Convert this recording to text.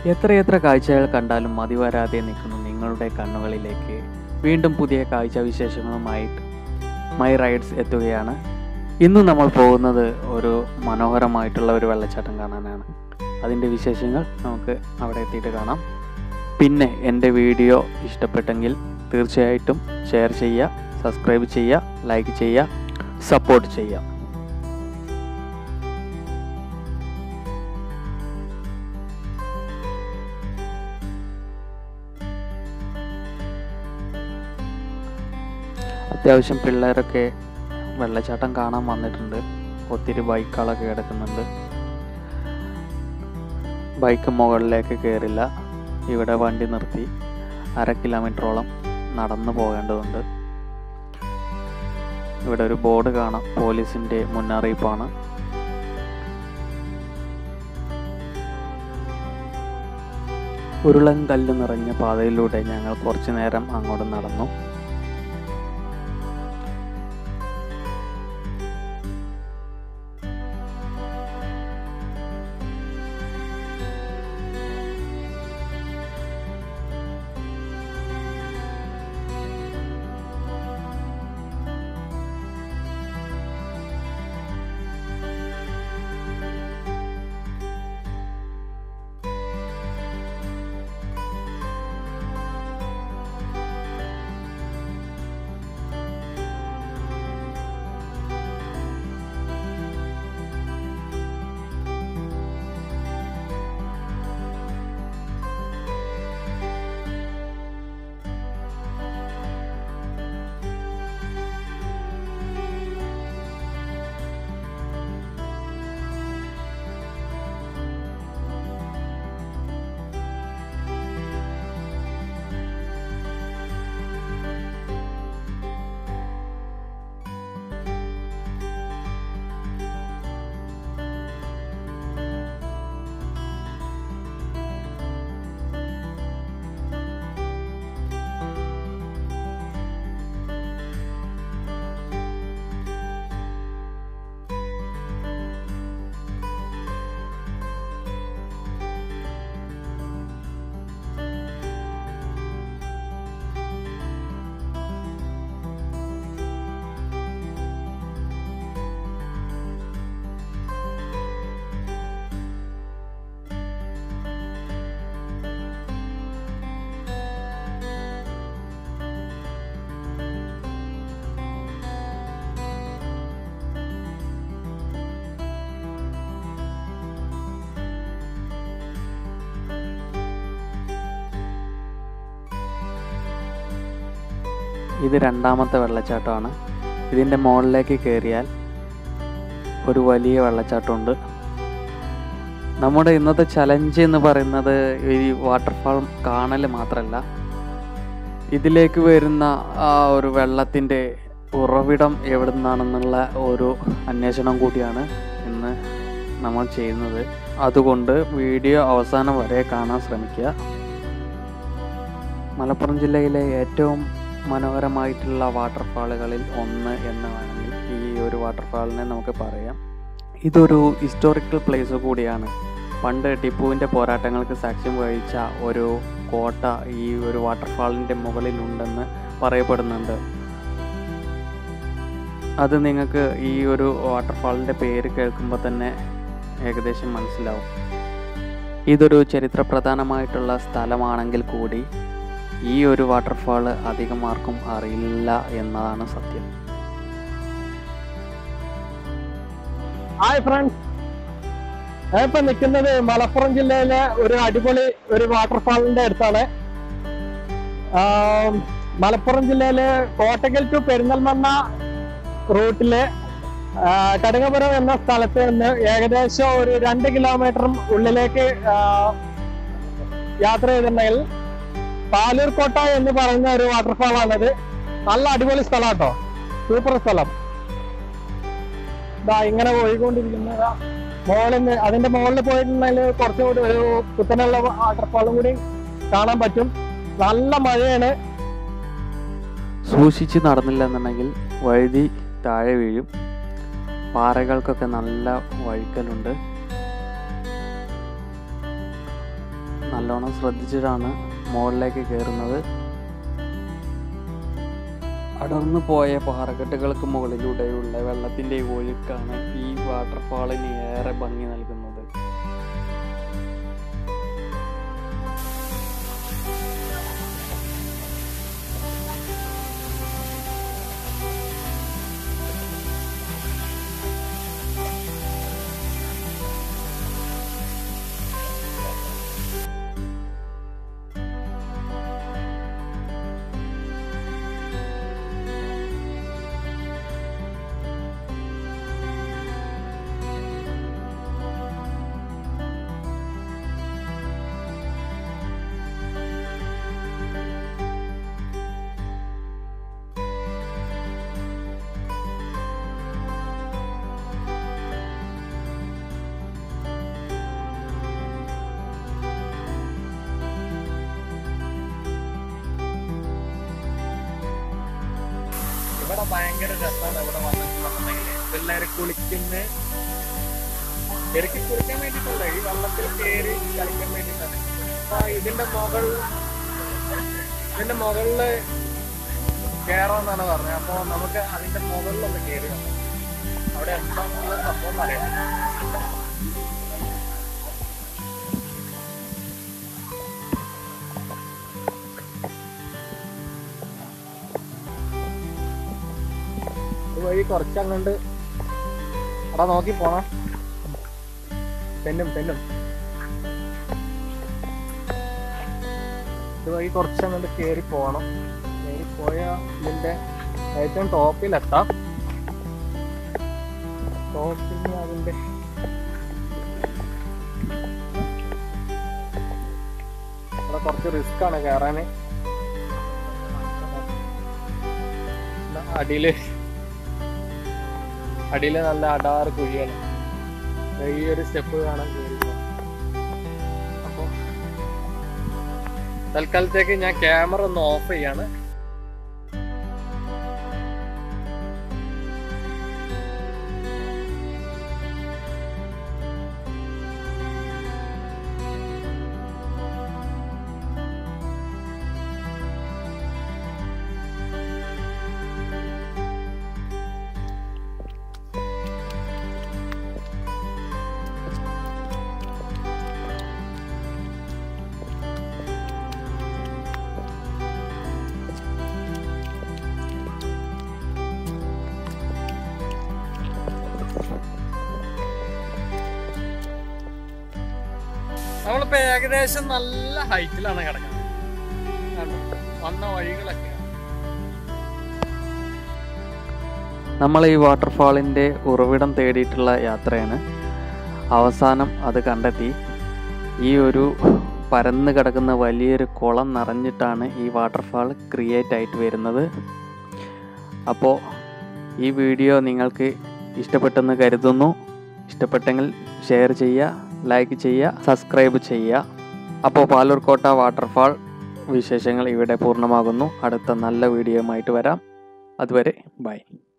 എത്രയെത്ര കാഴ്ചകൾ കണ്ടാലും മതി വരാതെ നിൽക്കുന്നു നിങ്ങളുടെ കണ്ണുകളിലേക്ക് വീണ്ടും പുതിയ കാഴ്ച വിശേഷങ്ങളുമായിട്ട് മൈ റൈഡ്സ് എത്തുകയാണ് ഇന്ന് നമ്മൾ പോകുന്നത് ഒരു മനോഹരമായിട്ടുള്ള ഒരു വെള്ളച്ചാട്ടം കാണാനാണ് അതിൻ്റെ വിശേഷങ്ങൾ നമുക്ക് അവിടെ എത്തിയിട്ട് കാണാം പിന്നെ എൻ്റെ വീഡിയോ ഇഷ്ടപ്പെട്ടെങ്കിൽ തീർച്ചയായിട്ടും ഷെയർ ചെയ്യുക സബ്സ്ക്രൈബ് ചെയ്യുക ലൈക്ക് ചെയ്യുക സപ്പോർട്ട് ചെയ്യുക അത്യാവശ്യം പിള്ളേരൊക്കെ വെള്ളച്ചാട്ടം കാണാൻ വന്നിട്ടുണ്ട് ഒത്തിരി ബൈക്കുകളൊക്കെ കിടക്കുന്നുണ്ട് ബൈക്ക് മുകളിലേക്ക് കയറില്ല ഇവിടെ വണ്ടി നിർത്തി അര കിലോമീറ്ററോളം നടന്നു പോകേണ്ടതുണ്ട് ഇവിടെ ഒരു ബോർഡ് കാണാം പോലീസിന്റെ മുന്നറിയിപ്പാണ് ഉരുളൻ കല്ല് നിറഞ്ഞ പാതയിലൂടെ ഞങ്ങൾ കുറച്ചു നേരം അങ്ങോട്ട് നടന്നു ഇത് രണ്ടാമത്തെ വെള്ളച്ചാട്ടമാണ് ഇതിൻ്റെ മുകളിലേക്ക് കയറിയാൽ ഒരു വലിയ വെള്ളച്ചാട്ടമുണ്ട് നമ്മുടെ ഇന്നത്തെ ചലഞ്ച് എന്ന് പറയുന്നത് ഈ വാട്ടർഫാൾ കാണൽ മാത്രമല്ല ഇതിലേക്ക് വരുന്ന ആ ഒരു വെള്ളത്തിൻ്റെ ഉറവിടം എവിടെ നിന്നാണെന്നുള്ള ഒരു അന്വേഷണം കൂടിയാണ് ഇന്ന് നമ്മൾ ചെയ്യുന്നത് അതുകൊണ്ട് വീഡിയോ അവസാനം വരെ കാണാൻ ശ്രമിക്കുക മലപ്പുറം ജില്ലയിലെ ഏറ്റവും മനോഹരമായിട്ടുള്ള വാട്ടർഫാളുകളിൽ ഒന്ന് എന്ന് വേണമെങ്കിൽ ഈ ഒരു വാട്ടർഫാളിനെ നമുക്ക് പറയാം ഇതൊരു ഹിസ്റ്റോറിക്കൽ പ്ലേസ് കൂടിയാണ് പണ്ട് ടിപ്പുവിൻ്റെ പോരാട്ടങ്ങൾക്ക് സാക്ഷ്യം വഹിച്ച ഒരു കോട്ട ഈ ഒരു വാട്ടർഫാളിൻ്റെ മുകളിലുണ്ടെന്ന് പറയപ്പെടുന്നുണ്ട് അത് നിങ്ങൾക്ക് ഈ ഒരു വാട്ടർഫാളിൻ്റെ പേര് കേൾക്കുമ്പോൾ തന്നെ ഏകദേശം മനസ്സിലാവും ഇതൊരു ചരിത്രപ്രധാനമായിട്ടുള്ള സ്ഥലമാണെങ്കിൽ കൂടി ഈ ഒരു വാട്ടർഫാൾ അധികം ആർക്കും അറിയില്ല എന്നതാണ് സത്യം ഹായ് ഫ്രണ്ട്സ് ഞാൻ ഇപ്പൊ നിൽക്കുന്നത് മലപ്പുറം ജില്ലയിലെ ഒരു അടിപൊളി ഒരു വാട്ടർഫാളിന്റെ അടുത്താണ് ആം, മലപ്പുറം ജില്ലയിലെ കോട്ടക്കൽ ടു പെരിന്തൽമണ്ണ റൂട്ടിലെ ആ, കടുങ്ങപുരം എന്ന സ്ഥലത്ത് നിന്ന് ഏകദേശം ഒരു രണ്ട് കിലോമീറ്റർ ഉള്ളിലേക്ക് ആ, യാത്ര ചെയ്തിട്ടുണ്ടെങ്കിൽ പാലൂർ കോട്ട എന്ന് പറയുന്ന ഒരു വാട്ടർഫാളാണിത് നല്ല അടിപൊളി സ്ഥലം കേട്ടോ സൂപ്പർ സ്ഥലം ഇതാ ഇങ്ങനെ പോയിക്കൊണ്ടിരിക്കുന്ന മുകളിൽ നിന്ന് അതിന്റെ മുകളിൽ പോയിട്ടുണ്ടെങ്കിൽ കുറച്ചുകൂടി ഒരു കുത്തനുള്ള വാട്ടർഫാളും കൂടി കാണാൻ പറ്റും നല്ല മഴയാണ് സൂക്ഷിച്ച് നടന്നില്ല എന്നുണ്ടെങ്കിൽ വഴുതി താഴെ വീഴും പാറകൾക്കൊക്കെ നല്ല വഴുക്കലുണ്ട് നല്ലോണം ശ്രദ്ധിച്ചിട്ടാണ് മുകളിലേക്ക് കയറുന്നത് അടർന്നു പോയ പാറക്കെട്ടുകൾക്ക് മുകളിലൂടെയുള്ള വെള്ളത്തിൻ്റെ ഒഴുക്കാണ് ഈ വാട്ടർഫാളിന് ഏറെ ഭംഗി നൽകുന്നത് ഇവിടെ ഭയങ്കര രസമാണ് ഇവിടെ വന്നിട്ടുണ്ടെങ്കിൽ പിള്ളേര് കുളിക്കുന്ന ശരിക്കും കുളിക്കാൻ വേണ്ടിയിട്ടല്ല ഈ വെള്ളത്തിൽ കയറി കളിക്കാൻ വേണ്ടിയിട്ടാണ് അപ്പൊ ഇതിന്റെ മുകൾ ഇതിന്റെ മുകളില് കയറാന്നാണ് പറഞ്ഞത് അപ്പൊ നമുക്ക് അതിന്റെ മുകളിലൊന്ന് കയറി നോക്കാം. അവിടെ എന്താണെന്നുള്ള സംഭവം അറിയാം ഇതുവഴി കുറച്ചങ്ങോട്ട് അവിടെ നോക്കി പോണം പെന്നും പെന്നും ഇതുവഴി കുറച്ചങ്ങോട്ട് കയറി പോകണം കയറി പോയ ഇതിന്റെ ഏറ്റവും ടോപ്പിലെത്താം ടോപ്പിൽ അതിന്റെ ഇവിടെ കുറച്ച് റിസ്ക് ആണ് കയറാന് അടിയില് അടിയില് നല്ല അടാറ് കുഴിയാണ് ദേ ഈ ഒരു സ്റ്റെപ്പ് കാണാൻ കയറി അപ്പൊ തൽക്കാലത്തേക്ക് ഞാൻ ക്യാമറ ഒന്ന് ഓഫ് ചെയ്യാണ് നമ്മളിപ്പോ ഏകദേശം നല്ല ഹൈറ്റിലാണ് കിടക്കുന്നത് കണ്ടോ? വന്ന വഴികളൊക്കെ നമ്മൾ ഈ വാട്ടർഫാളിൻ്റെ ഉറവിടം തേടിയിട്ടുള്ള യാത്രയാണ് അവസാനം അത് കണ്ടെത്തി ഈ ഒരു പരന്ന് കിടക്കുന്ന വലിയൊരു കുളം നിറഞ്ഞിട്ടാണ് ഈ വാട്ടർഫാൾ ക്രിയേറ്റ് ആയിട്ട് വരുന്നത് അപ്പോൾ ഈ വീഡിയോ നിങ്ങൾക്ക് ഇഷ്ടപ്പെട്ടെന്ന് കരുതുന്നു ഇഷ്ടപ്പെട്ടെങ്കിൽ ഷെയർ ചെയ്യുക ലൈക്ക് ചെയ്യുക സബ്സ്ക്രൈബ് ചെയ്യുക അപ്പോൾ പാലൂർക്കോട്ട വാട്ടർഫാൾ വിശേഷങ്ങൾ ഇവിടെ പൂർണ്ണമാകുന്നു അടുത്ത നല്ല വീഡിയോയുമായിട്ട് വരാം അതുവരെ ബൈ